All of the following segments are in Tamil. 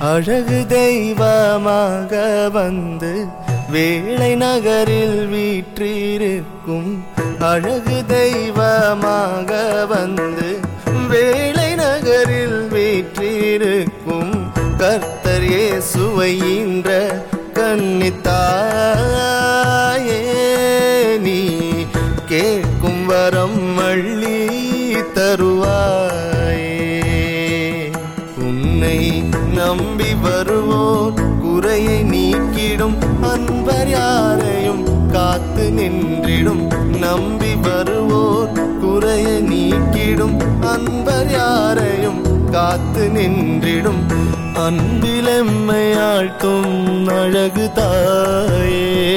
அழகு தெய்வமாக வந்து வேளை நகரில் வீற்றிருக்கும் அழகு தெய்வமாக வந்து வேளை நகரில் வீற்றிருக்கும் கர்த்தர் இயேசுவை ஈன்ற கன்னித்தாயே நீ கேட்கும் வரம் அள்ளி தருவாயே உன்னை நம்பி வருவோர் குறையை நீக்கிடும் அன்பர் யாரையும் காத்து நின்றிடும் நம்பி வருவோர் குறையை நீக்கிடும் அன்பர் யாரையும் காத்து நின்றிடும் அன்பிலெம்மையாழ்த்தும் அழகு தாயே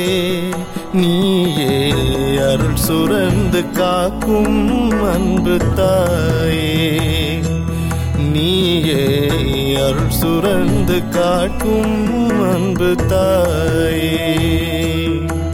நீயே அருள் சுரந்து காக்கும் அன்பு தாயே நீயே அருள் சுரந்து காட்டும் அன்பு தாயே